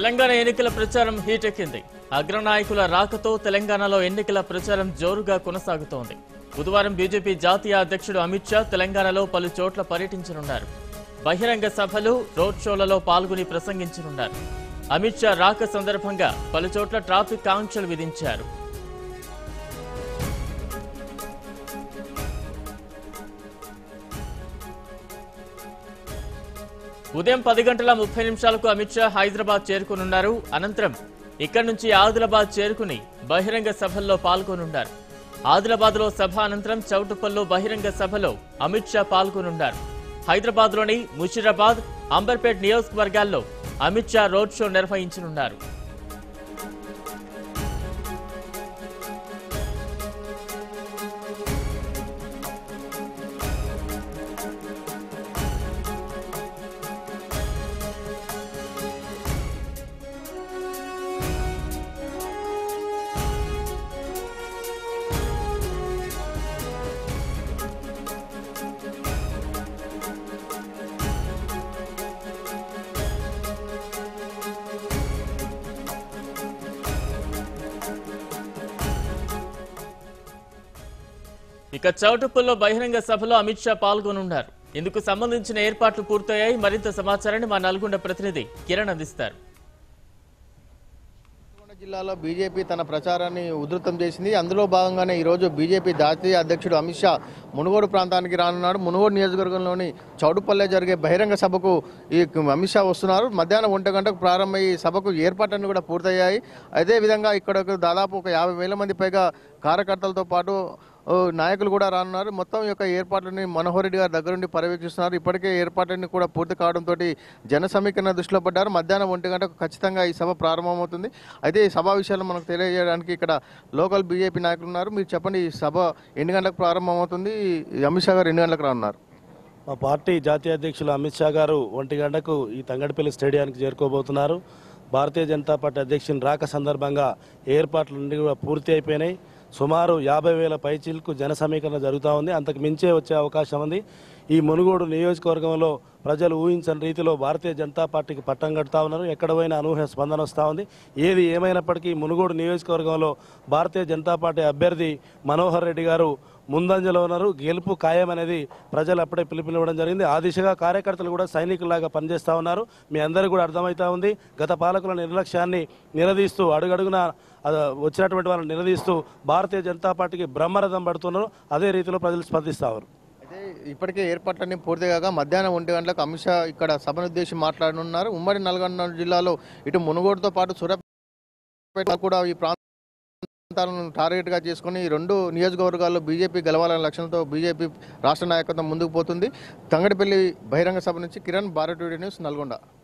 తెలంగాణ ఎన్నికల ప్రచారం హీటెక్కింది అగ్రనాయకుల రాకతో తెలంగాణలో ఎన్నికల ప్రచారం జోరుగా కొనసాగుతోంది బుధవారం బీజేపీ జాతీయ అధ్యక్షుడు అమిత్ షా తెలంగాణలో పలు చోట్ల పర్యటించనున్నారు బహిరంగ సభలు రోడ్ షోలలో పాల్గొని ప్రసంగించనున్నారు అమిత్ షా రాక సందర్భంగా పలు చోట్ల ట్రాఫిక్ ఆంక్షలు విధించారు ఉదయం పది గంటల ముప్పై నిమిషాలకు అమిత్ షా హైదరాబాద్ చేరుకునున్నారు అనంతరం ఇక్కడి నుంచి ఆదిలాబాద్ చేరుకుని బహిరంగ సభల్లో పాల్గొనున్నారు ఆదిలాబాద్ లో సభ అనంతరం చౌటుప్పల్లో బహిరంగ సభలో అమిత్ షా పాల్గొనున్నారు హైదరాబాద్ లోని ముషిరాబాద్ అంబర్పేట్ నియోజకవర్గాల్లో అమిత్ షా రోడ్ షో నిర్వహించనున్నారు ఇక చౌటుప్పల్లో బహిరంగ సభలో అమిత్ షా పాల్గొనున్నారు ఇందుకు సంబంధించిన ఏర్పాట్లు పూర్తయ్యాయి మరింత సమాచారాన్ని మా నల్గొండ ప్రతినిధి కిరణ్ అందిస్తారు నల్గొండ జిల్లాలో బీజేపీ తన ప్రచారాన్ని ఉధృతం చేసింది అందులో భాగంగానే ఈరోజు బీజేపీ జాతీయ అధ్యక్షుడు అమిత్ షా మునుగోడు ప్రాంతానికి రానున్నాడు మునుగోడు నియోజకవర్గంలోని చౌడుపల్లె జరిగే బహిరంగ సభకు ఈ అమిత్ షా వస్తున్నారు మధ్యాహ్నం ఒంటి గంటకు ప్రారంభమై ఈ సభకు ఏర్పాట్లన్నీ కూడా పూర్తయ్యాయి అదేవిధంగా ఇక్కడ దాదాపు ఒక యాభై వేల మంది పైగా కార్యకర్తలతో పాటు ఓ, నాయకులు కూడా రానున్నారు మొత్తం ఈ యొక్క ఏర్పాట్లని మనోహర్ రెడ్డి గారి దగ్గరుండి పర్యవేక్షిస్తున్నారు ఇప్పటికే ఏర్పాట్లన్నీ కూడా పూర్తి కావడంతో జన సమీకరణ దృష్టిలో పడ్డారు మధ్యాహ్నం ఒంటి గంటకు ఖచ్చితంగా ఈ సభ ప్రారంభమవుతుంది అయితే ఈ సభా విషయాలు మనకు తెలియజేయడానికి ఇక్కడ లోకల్ బీజేపీ నాయకులు ఉన్నారు మీరు చెప్పండి ఈ సభ ఎన్ని గంటలకు ప్రారంభమవుతుంది ఈ అమిత్ షా గారు ఎన్ని గంటలకు రానున్నారు మా పార్టీ జాతీయ అధ్యక్షులు అమిత్ షా గారు ఒంటి గంటకు ఈ తంగడిపల్లి స్టేడియానికి చేరుకోబోతున్నారు భారతీయ జనతా పార్టీ అధ్యక్షుని రాక సందర్భంగా ఏర్పాట్లన్నీ కూడా పూర్తి అయిపోయినాయి సుమారు యాభై వేల పైచీలకు జన సమీకరణ జరుగుతూ ఉంది అంతకు మించే వచ్చే అవకాశం ఉంది ఈ మునుగోడు నియోజకవర్గంలో ప్రజలు ఊహించని రీతిలో భారతీయ జనతా పార్టీకి పట్టం కడతా ఉన్నారు ఎక్కడ పోయినా అనూహ్య స్పందన వస్తూ ఉంది ఏది ఏమైనప్పటికీ మునుగోడు నియోజకవర్గంలో భారతీయ జనతా పార్టీ అభ్యర్థి మనోహర్ రెడ్డి గారు ముందంజలో ఉన్నారు గెలుపు ఖాయం అనేది ప్రజలు అప్పుడే పిలుపునివ్వడం జరిగింది ఆ దిశగా కార్యకర్తలు కూడా సైనికుల్లాగా పనిచేస్తూ ఉన్నారు మీ అందరికీ కూడా అర్థమవుతా ఉంది గత పాలకుల నిర్లక్ష్యాన్ని నిలదీస్తూ అడుగడుగున ఆ, వచ్చినటువంటి వాళ్ళని నిలదీస్తూ భారతీయ జనతా పార్టీకి బ్రహ్మరథం పడుతున్నారు అదే రీతిలో ప్రజలు స్పందిస్తారు అయితే ఇప్పటికే ఏర్పాట్లన్నీ పూర్తి కాగా మధ్యాహ్నం ఒంటి గంటలకు అమిత్ షా ఇక్కడ సభను ఉద్దేశించి మాట్లాడనున్నారు ఉమ్మడి నల్గొండ జిల్లాలో ఇటు మునుగోడుతో పాటు సూర్యాపేట కూడా ఈ ప్రాంతాలను టార్గెట్గా చేసుకుని ఈ రెండు నియోజకవర్గాల్లో బీజేపీ గెలవాలనే లక్ష్యంతో బీజేపీ రాష్ట్ర నాయకత్వం ముందుకు పోతుంది తంగడిపల్లి బహిరంగ సభ నుంచి కిరణ్ భారత్ న్యూస్ నల్గొండ